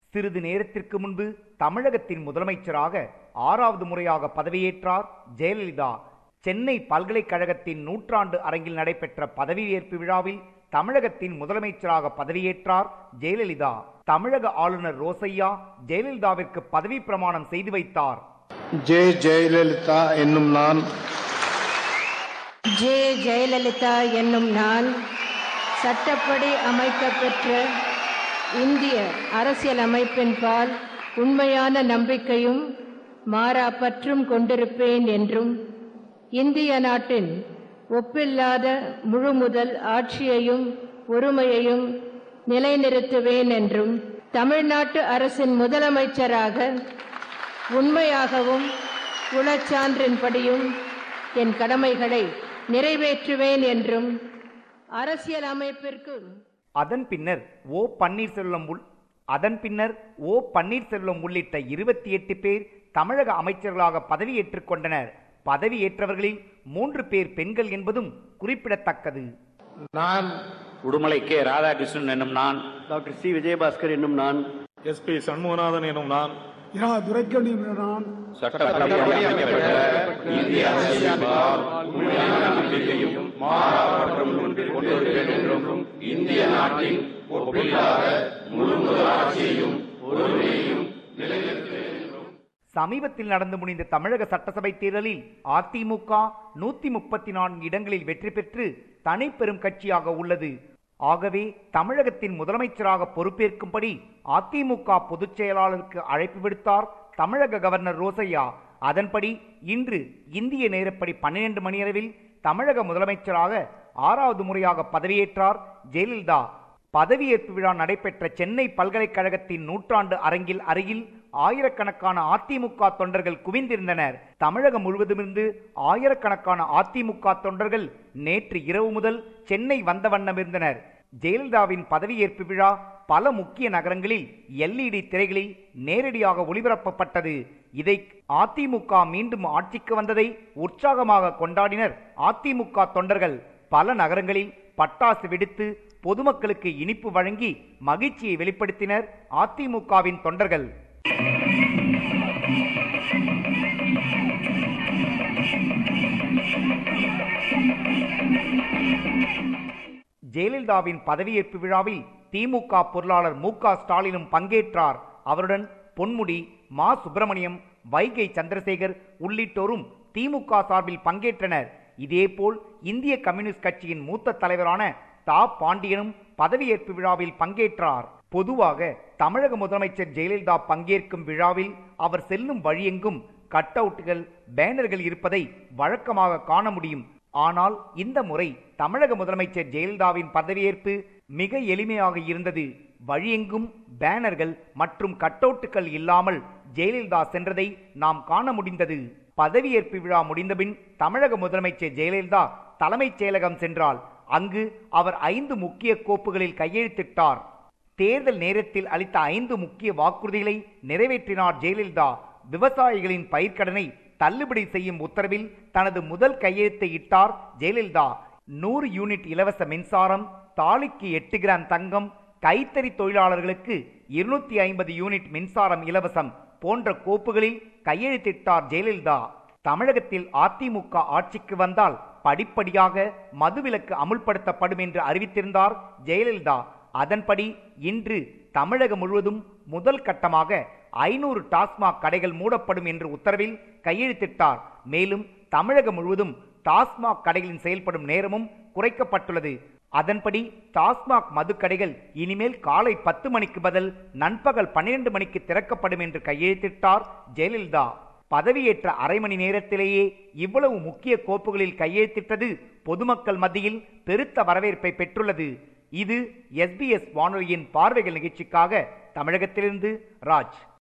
சிறிது நேரத்திற்கு முன்பு தமிழகத்தின் முதலமைச்சராக ஆறாவது முறையாக பதவியேற்றார் ஜெயலலிதா சென்னை பல்கலைக்கழகத்தின் நூற்றாண்டு அரங்கில் நடைபெற்ற பதவியேற்பு விழாவில் தமிழகத்தின் முதலமைச்சராக பதவியேற்றார் ஜெயலலிதா தமிழக ஆளுநர் ரோசையா ஜெயலலிதாவிற்கு பதவி பிரமாணம் செய்து வைத்தார் ஜே ஜெயலலிதா என்னும் நான் ஜே ஜெயலலிதா என்னும் நான் சட்டப்படி அமைக்கப்பெற்ற இந்திய அரசியலமைப்பின் பால் உண்மையான நம்பிக்கையும் மாறா பற்றும் கொண்டிருப்பேன் என்றும் இந்திய நாட்டின் ஒப்பில்லாத முழுமுதல் ஆட்சியையும் ஒருமையையும் நிலைநிறுத்துவேன் என்றும் தமிழ்நாட்டு அரசின் முதலமைச்சராக உண்மையாகவும் குணச்சான்றின்படியும் என் கடமைகளை நிறைவேற்றுவேன் என்றும் அரசியல் அமைப்பிற்கு அதன் பின்னர் ஓ பன்னீர்செல்வம் உள் அதன் பின்னர் ஓ பன்னீர்செல்வம் உள்ளிட்ட இருபத்தி எட்டு பேர் தமிழக அமைச்சர்களாக பதவியேற்றுக் கொண்டனர் பதவியேற்றவர்களில் மூன்று பேர் பெண்கள் என்பதும் குறிப்பிடத்தக்கது நான் உடுமலை கே ராதாகிருஷ்ணன் என்னும் நான் டாக்டர் சி விஜயபாஸ்கர் என்னும் நான் எஸ்பி சண்முகநாதன் எனும் நான் இரா துரைக்கணி நான் சட்டப்படி அமைக்கப்பட்ட இந்திய அரசியலமைப்பால் உண்மையான நம்பிக்கையும் மாறா மற்றும் கொண்டிருப்பேன் என்றும் இந்திய நாட்டின் ஒப்பில்லாத முழு முதல் ஆட்சியையும் ஒருமையையும் சமீபத்தில் நடந்து முடிந்த தமிழக சட்டசபை தேர்தலில் அதிமுக நூத்தி முப்பத்தி நான்கு இடங்களில் வெற்றி பெற்று தனிப்பெரும் கட்சியாக உள்ளது ஆகவே தமிழகத்தின் முதலமைச்சராக பொறுப்பேற்கும்படி அதிமுக பொதுச் செயலாளருக்கு அழைப்பு விடுத்தார் தமிழக கவர்னர் ரோசையா அதன்படி இன்று இந்திய நேரப்படி பன்னிரண்டு மணியளவில் தமிழக முதலமைச்சராக ஆறாவது முறையாக பதவியேற்றார் ஜெயலலிதா பதவியேற்பு விழா நடைபெற்ற சென்னை பல்கலைக்கழகத்தின் நூற்றாண்டு அரங்கில் அருகில் ஆயிரக்கணக்கான அதிமுக தொண்டர்கள் குவிந்திருந்தனர் தமிழகம் முழுவதுமிருந்து ஆயிரக்கணக்கான அதிமுக தொண்டர்கள் நேற்று இரவு முதல் சென்னை வந்த வண்ணம் இருந்தனர் ஜெயலலிதாவின் பதவியேற்பு விழா பல முக்கிய நகரங்களில் எல்இடி திரைகளில் நேரடியாக ஒளிபரப்பப்பட்டது இதை அதிமுக மீண்டும் ஆட்சிக்கு வந்ததை உற்சாகமாக கொண்டாடினர் அதிமுக தொண்டர்கள் பல நகரங்களில் பட்டாசு வெடித்து பொதுமக்களுக்கு இனிப்பு வழங்கி மகிழ்ச்சியை வெளிப்படுத்தினர் அதிமுகவின் தொண்டர்கள் ஜெயலலிதாவின் பதவியேற்பு விழாவில் திமுக பொருளாளர் மு க ஸ்டாலினும் பங்கேற்றார் அவருடன் பொன்முடி மா சுப்பிரமணியம் வைகை சந்திரசேகர் உள்ளிட்டோரும் திமுக சார்பில் பங்கேற்றனர் இதேபோல் இந்திய கம்யூனிஸ்ட் கட்சியின் மூத்த தலைவரான தா பாண்டியனும் பதவியேற்பு விழாவில் பங்கேற்றார் பொதுவாக தமிழக முதலமைச்சர் ஜெயலலிதா பங்கேற்கும் விழாவில் அவர் செல்லும் வழியெங்கும் கட் அவுட்டுகள் பேனர்கள் இருப்பதை வழக்கமாக காண முடியும் ஆனால் இந்த முறை தமிழக முதலமைச்சர் ஜெயலலிதாவின் பதவியேற்பு மிக எளிமையாக இருந்தது வழியெங்கும் பேனர்கள் மற்றும் கட்டவுட்டுகள் இல்லாமல் ஜெயலலிதா சென்றதை நாம் காண முடிந்தது பதவியேற்பு விழா முடிந்தபின் தமிழக முதலமைச்சர் ஜெயலலிதா தலைமைச் செயலகம் சென்றால் அங்கு அவர் ஐந்து முக்கிய கோப்புகளில் கையெழுத்திட்டார் தேர்தல் நேரத்தில் அளித்த ஐந்து முக்கிய வாக்குறுதிகளை நிறைவேற்றினார் ஜெயலலிதா விவசாயிகளின் பயிர்க்கடனை தள்ளுபடி செய்யும் உத்தரவில் தனது முதல் கையெழுத்தை இட்டார் ஜெயலலிதா நூறு யூனிட் இலவச மின்சாரம் தாலிக்கு எட்டு கிராம் தங்கம் கைத்தறி தொழிலாளர்களுக்கு இருநூத்தி ஐம்பது யூனிட் மின்சாரம் இலவசம் போன்ற கோப்புகளில் கையெழுத்திட்டார் ஜெயலலிதா தமிழகத்தில் அதிமுக ஆட்சிக்கு வந்தால் படிப்படியாக மதுவிலக்கு அமுல்படுத்தப்படும் என்று அறிவித்திருந்தார் ஜெயலலிதா அதன்படி இன்று தமிழகம் முழுவதும் முதல் கட்டமாக ஐநூறு டாஸ்மாக் கடைகள் மூடப்படும் என்று உத்தரவில் கையெழுத்திட்டார் மேலும் தமிழகம் முழுவதும் டாஸ்மாக் கடைகளின் செயல்படும் நேரமும் குறைக்கப்பட்டுள்ளது அதன்படி டாஸ்மாக் மதுக்கடைகள் இனிமேல் காலை பத்து மணிக்கு பதில் நண்பகல் பன்னிரண்டு மணிக்கு திறக்கப்படும் என்று கையெழுத்திட்டார் ஜெயலலிதா பதவியேற்ற அரை மணி நேரத்திலேயே இவ்வளவு முக்கிய கோப்புகளில் கையெழுத்திட்டது பொதுமக்கள் மத்தியில் பெருத்த வரவேற்பை பெற்றுள்ளது இது எஸ்பிஎஸ் வானொலியின் பார்வைகள் நிகழ்ச்சிக்காக தமிழகத்திலிருந்து ராஜ்